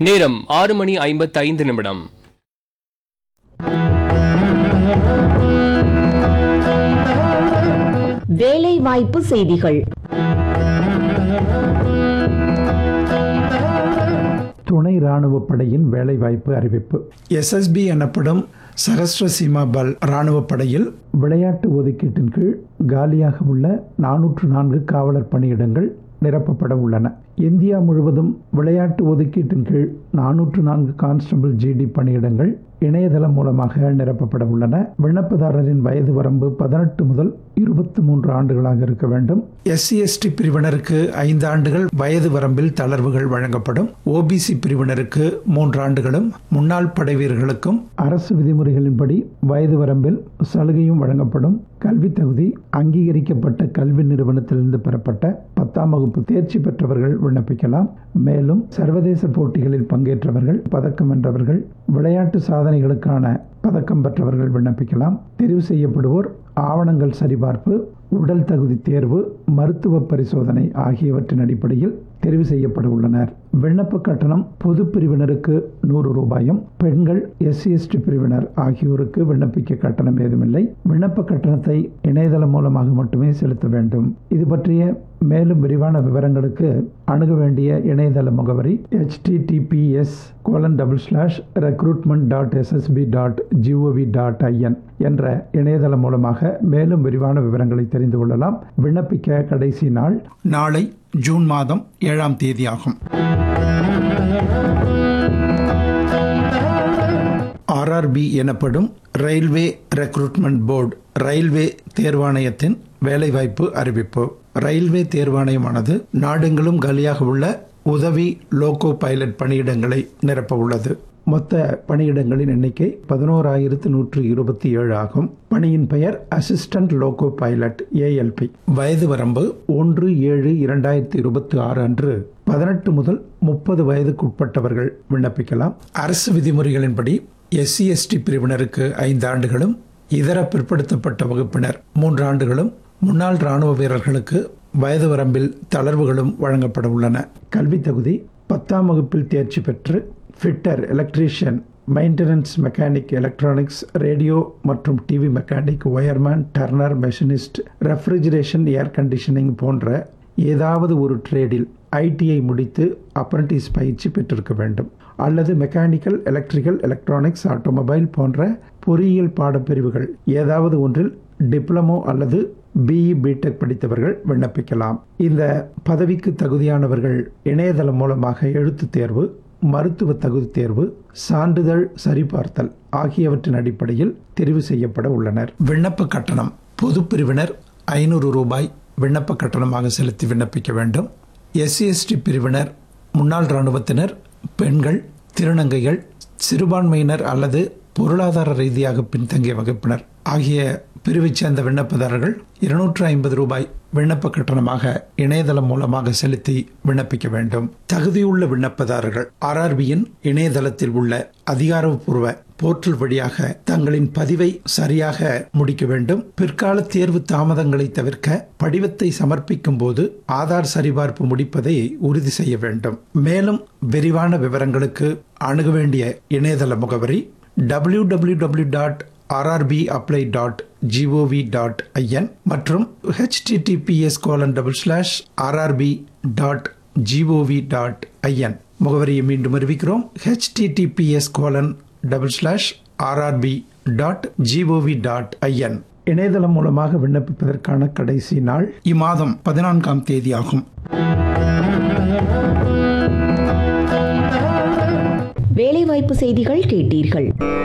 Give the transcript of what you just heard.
நேரம் ஆறு மணி ஐம்பத்தைந்து நிமிடம் வேலை வாய்ப்பு செய்திகள் துணை ராணுவப் படையின் வேலைவாய்ப்பு அறிவிப்பு எஸ்எஸ்பி எனப்படும் சகஸ்ர சீமா பல் ராணுவப் படையில் விளையாட்டு ஒதுக்கீட்டின் கீழ் காலியாக உள்ள நானூற்று நான்கு காவலர் பணியிடங்கள் நிரப்பப்பட உள்ளன இந்தியா முழுவதும் விளையாட்டு ஒதுக்கீட்டின் கீழ் நானூற்று நான்கு கான்ஸ்டபிள் ஜிடி பணியிடங்கள் இணையதளம் மூலமாக நிரப்பப்பட உள்ளன விண்ணப்பதாரரின் வயது வரம்பு பதினெட்டு முதல் இருபத்தி மூன்று ஆண்டுகளாக இருக்க வேண்டும் எஸ்சி எஸ்டி பிரிவினருக்கு ஐந்து ஆண்டுகள் வயது வரம்பில் தளர்வுகள் வழங்கப்படும் ஓபிசி பிரிவினருக்கு மூன்று ஆண்டுகளும் முன்னாள் படை வீரர்களுக்கும் அரசு விதிமுறைகளின்படி வயது வரம்பில் சலுகையும் வழங்கப்படும் கல்வி தகுதி அங்கீகரிக்கப்பட்ட கல்வி நிறுவனத்திலிருந்து பெறப்பட்ட பத்தாம் வகுப்பு தேர்ச்சி பெற்றவர்கள் விண்ணப்பிக்கலாம் மேலும் சர்வதேச போட்டிகளில் பங்கேற்றவர்கள் பதக்கம் வென்றவர்கள் விளையாட்டு சாதனைகளுக்கான பதக்கம் பெற்றவர்கள் விண்ணப்பிக்கலாம் தெரிவு செய்யப்படுவோர் ஆவணங்கள் சரிபார்ப்பு உடல் தகுதி தேர்வு மருத்துவ பரிசோதனை ஆகியவற்றின் அடிப்படையில் தெரிவு செய்யப்பட உள்ளனர் விண்ணப்ப கட்டணம் பொது பிரிவினருக்கு நூறு ரூபாயும் பெண்கள் எஸ்சி எஸ்டி பிரிவினர் ஆகியோருக்கு விண்ணப்பிக்க கட்டணம் ஏதுமில்லை விண்ணப்ப கட்டணத்தை இணையதளம் மூலமாக மட்டுமே செலுத்த வேண்டும் இது பற்றிய மேலும் விரிவான விவரங்களுக்கு அணுக வேண்டிய இணையதள முகவரி https colon double slash recruitment dot SSB dot GOV dot IN என்ற இணையதளம் மூலமாக மேலும் விரிவான விவரங்களை தெரிந்து கொள்ளலாம் விண்ணப்பிக்க கடைசி நாள் நாளை ஜூன் மாதம் ஏழாம் தேதி ஆகும் ஆர்ஆர்பி எனப்படும் ரயில்வே ரெக்ரூட்மெண்ட் போர்டு ரயில்வே தேர்வாணையத்தின் வேலைவாய்ப்பு அறிவிப்பு ரயில்வே தேர்வாணையமானது நாடெங்கிலும் காலியாக உள்ள உதவி லோகோ பைலட் பணியிடங்களை நிரப்ப உள்ளது மொத்த பணியிடங்களின் எண்ணிக்கை பதினோராயிரத்து நூற்று இருபத்தி ஏழு ஆகும் பணியின் பெயர் அசிஸ்டன்ட் லோகோ பைலட் ஏஎல்பி வயது வரம்பு ஒன்று ஏழு இரண்டாயிரத்தி இருபத்தி ஆறு அன்று பதினெட்டு முதல் முப்பது வயதுக்குட்பட்டவர்கள் விண்ணப்பிக்கலாம் அரசு விதிமுறைகளின்படி எஸ்சி எஸ்டி பிரிவினருக்கு ஐந்து ஆண்டுகளும் இதர பிற்படுத்தப்பட்ட வகுப்பினர் மூன்று ஆண்டுகளும் முன்னாள் ராணுவ வீரர்களுக்கு வயது வரம்பில் தளர்வுகளும் வழங்கப்பட உள்ளன கல்வி தகுதி பத்தாம் வகுப்பில் தேர்ச்சி பெற்று fitter electrician maintenance mechanic electronics radio மற்றும் TV mechanic wireman turner machinist refrigeration air conditioning போன்ற ஏதாவது ஒரு ட்ரேடில் ஐடிஐ முடித்து அப்ரண்டிஸ் பயிற்சி பெற்றிருக்க வேண்டும் அல்லது மெக்கானிக்கல் எலக்ட்ரிக்கல் எலக்ட்ரானிக்ஸ் ஆட்டோமொபைல் போன்ற பொறியியல் பாடப்பிரிவுகள் ஏதாவது ஒன்றில் டிப்ளமோ அல்லது பிஇ பிடெக் படித்தவர்கள் விண்ணப்பிக்கலாம் இந்த பதவிக்கு தகுதியானவர்கள் இணையதளம் மூலமாக எழுத்துத் தேர்வு மருத்துவ தகுதி தேர்வு சான்றிதழ் சரிபார்த்தல் ஆகியவற்றின் அடிப்படையில் தெரிவு செய்யப்பட உள்ளனர் விண்ணப்ப கட்டணம் பொது பிரிவினர் ஐநூறு ரூபாய் விண்ணப்ப கட்டணமாக செலுத்தி விண்ணப்பிக்க வேண்டும் எஸ்சி எஸ்டி பிரிவினர் முன்னாள் இராணுவத்தினர் பெண்கள் திருநங்கைகள் சிறுபான்மையினர் அல்லது பொருளாதார ரீதியாக பின்தங்கிய வகுப்பினர் ஆகிய பிரிவைச் சேர்ந்த விண்ணப்பதாரர்கள் இருநூற்று ஐம்பது ரூபாய் விண்ணப்ப கட்டணமாக இணையதளம் மூலமாக செலுத்தி விண்ணப்பிக்க வேண்டும் தகுதியுள்ள விண்ணப்பதாரர்கள் ஆர்ஆர்பியின் இணையதளத்தில் உள்ள அதிகாரப்பூர்வ போர்ட்டல் வழியாக தங்களின் பதிவை சரியாக முடிக்க வேண்டும் பிற்கால தேர்வு தாமதங்களை தவிர்க்க படிவத்தை சமர்ப்பிக்கும் போது ஆதார் சரிபார்ப்பு முடிப்பதை உறுதி செய்ய வேண்டும் மேலும் விரிவான விவரங்களுக்கு அணுக வேண்டிய இணையதள முகவரி W W W dot RRB apply dot GOV dot IN மற்றும் HTTPS colon double slash RRB dot GOV dot IN முகவரியை மீண்டும் அறிவிக்கிறோம் HTTPS colon double slash RRB dot GOV dot IN இணையதளம் மூலமாக விண்ணப்பிப்பதற்கான கடைசி நாள் இம்மாதம் பதினான்காம் தேதி ஆகும் வேலைவாய்ப்பு செய்திகள் கேட்டீர்கள்